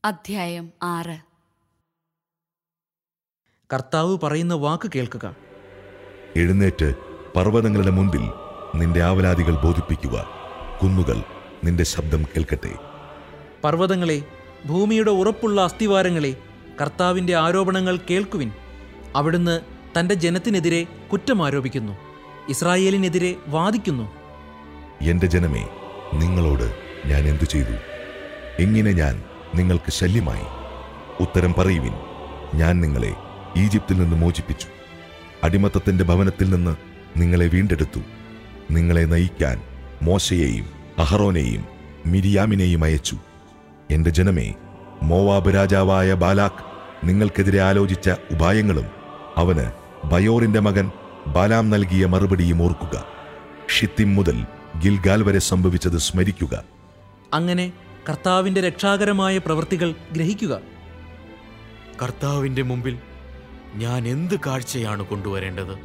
അധ്യായം ആറ് കർത്താവ് പറയുന്ന വാക്ക് കേൾക്കുക എഴുന്നേറ്റ് പർവ്വതങ്ങളുടെ മുൻപിൽ നിന്റെ ആവലാതികൾ ബോധിപ്പിക്കുക കുന്നുകൾ നിന്റെ ശബ്ദം കേൾക്കട്ടെ പർവ്വതങ്ങളെ ഭൂമിയുടെ ഉറപ്പുള്ള അസ്ഥിവാരങ്ങളെ കർത്താവിൻ്റെ ആരോപണങ്ങൾ കേൾക്കുവിൻ അവിടുന്ന് തൻ്റെ ജനത്തിനെതിരെ കുറ്റം ആരോപിക്കുന്നു ഇസ്രായേലിനെതിരെ വാദിക്കുന്നു എന്റെ ജനമേ നിങ്ങളോട് ഞാൻ എന്തു ചെയ്തു എങ്ങനെ ഞാൻ നിങ്ങൾക്ക് ശല്യമായി ഉത്തരം പറയുവിൻ ഞാൻ നിങ്ങളെ ഈജിപ്തിൽ നിന്ന് മോചിപ്പിച്ചു അടിമത്തത്തിന്റെ ഭവനത്തിൽ നിന്ന് നിങ്ങളെ വീണ്ടെടുത്തു നിങ്ങളെ നയിക്കാൻ മോശയെയും അഹറോനെയും മിരിയാമിനെയും അയച്ചു എന്റെ ജനമേ മോവാബ് രാജാവായ ബാലാക്ക് നിങ്ങൾക്കെതിരെ ആലോചിച്ച ഉപായങ്ങളും അവന് ബയോറിന്റെ മകൻ ബാലാം നൽകിയ മറുപടിയും ഓർക്കുക ഷിത്തിം മുതൽ ഗിൽഗാൽ വരെ സംഭവിച്ചത് സ്മരിക്കുക അങ്ങനെ കർത്താവിൻ്റെ രക്ഷാകരമായ പ്രവൃത്തികൾ ഗ്രഹിക്കുക കർത്താവിന്റെ മുമ്പിൽ ഞാൻ എന്ത് കാഴ്ചയാണ് കൊണ്ടുവരേണ്ടത്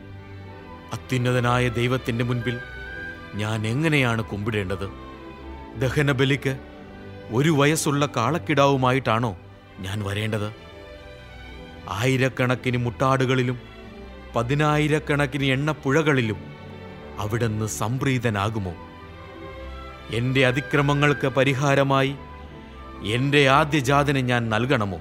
അത്യുന്നതനായ ദൈവത്തിന്റെ മുൻപിൽ ഞാൻ എങ്ങനെയാണ് കുമ്പിടേണ്ടത് ദഹനബലിക്ക് ഒരു വയസ്സുള്ള കാളക്കിടാവുമായിട്ടാണോ ഞാൻ വരേണ്ടത് ആയിരക്കണക്കിന് മുട്ടാടുകളിലും പതിനായിരക്കണക്കിന് എണ്ണപ്പുഴകളിലും അവിടുന്ന് സംപ്രീതനാകുമോ എന്റെ അതിക്രമങ്ങൾക്ക് പരിഹാരമായി എന്റെ ആദ്യജാതന് ഞാൻ നൽകണമോ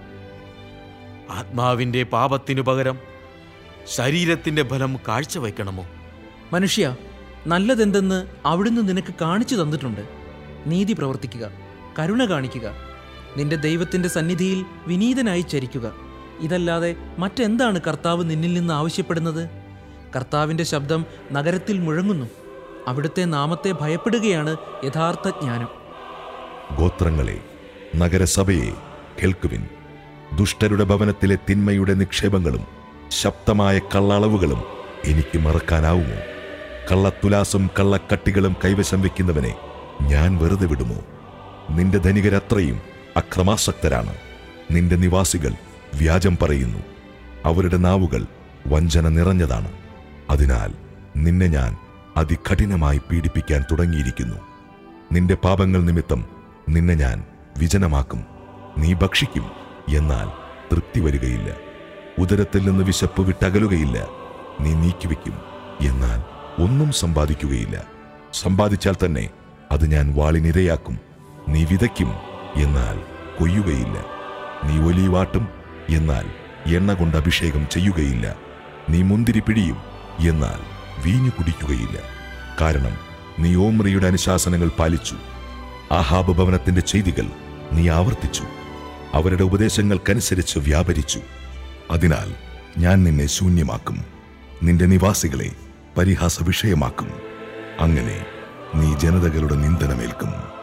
ആത്മാവിന്റെ പാപത്തിനു പകരം ശരീരത്തിന്റെ ഫലം കാഴ്ചവെക്കണമോ മനുഷ്യ നല്ലതെന്തെന്ന് അവിടുന്ന് നിനക്ക് കാണിച്ചു തന്നിട്ടുണ്ട് നീതി പ്രവർത്തിക്കുക കരുണ കാണിക്കുക നിന്റെ ദൈവത്തിന്റെ സന്നിധിയിൽ വിനീതനായി ചരിക്കുക ഇതല്ലാതെ മറ്റെന്താണ് കർത്താവ് നിന്നിൽ നിന്ന് ആവശ്യപ്പെടുന്നത് കർത്താവിന്റെ ശബ്ദം നഗരത്തിൽ മുഴങ്ങുന്നു അവിടുത്തെ നാമത്തെ ഭയപ്പെടുകയാണ് യഥാർത്ഥ ജ്ഞാനം ഗോത്രങ്ങളെ നഗരസഭയെ കേൾക്കുവിൻ ദുഷ്ടരുടെ ഭവനത്തിലെ തിന്മയുടെ നിക്ഷേപങ്ങളും ശക്തമായ കള്ളളവുകളും എനിക്ക് മറക്കാനാവുമോ കള്ളത്തുലാസും കള്ളക്കട്ടികളും കൈവശം വെക്കുന്നവനെ ഞാൻ വെറുതെ വിടുമോ നിന്റെ ധനികരത്രയും അക്രമാസക്തരാണ് നിന്റെ നിവാസികൾ വ്യാജം പറയുന്നു അവരുടെ നാവുകൾ വഞ്ചന നിറഞ്ഞതാണ് അതിനാൽ നിന്നെ ഞാൻ അതികഠിനമായി പീഡിപ്പിക്കാൻ തുടങ്ങിയിരിക്കുന്നു നിന്റെ പാപങ്ങൾ നിമിത്തം നിന്നെ ഞാൻ വിജനമാക്കും നീ ഭക്ഷിക്കും എന്നാൽ തൃപ്തി വരികയില്ല ഉദരത്തിൽ നിന്ന് വിശപ്പ് വിട്ടകലുകയില്ല നീ നീക്കിവെക്കും എന്നാൽ ഒന്നും സമ്പാദിക്കുകയില്ല സമ്പാദിച്ചാൽ തന്നെ അത് ഞാൻ വാളിനിരയാക്കും നീ വിതയ്ക്കും എന്നാൽ കൊയ്യുകയില്ല നീ ഒലിവാട്ടും എന്നാൽ എണ്ണ കൊണ്ട് അഭിഷേകം ചെയ്യുകയില്ല നീ മുന്തിരി പിടിയും എന്നാൽ വീഞ്ഞു കുടിക്കുകയില്ല കാരണം നീ ഓമ്രിയുടെ അനുശാസനങ്ങൾ പാലിച്ചു ആഹാബ് ഭവനത്തിന്റെ ചെയ്തികൾ നീ ആവർത്തിച്ചു അവരുടെ ഉപദേശങ്ങൾക്കനുസരിച്ച് വ്യാപരിച്ചു അതിനാൽ ഞാൻ നിന്നെ ശൂന്യമാക്കും നിന്റെ നിവാസികളെ പരിഹാസ വിഷയമാക്കും അങ്ങനെ നീ ജനതകളുടെ നിന്ദനമേൽക്കും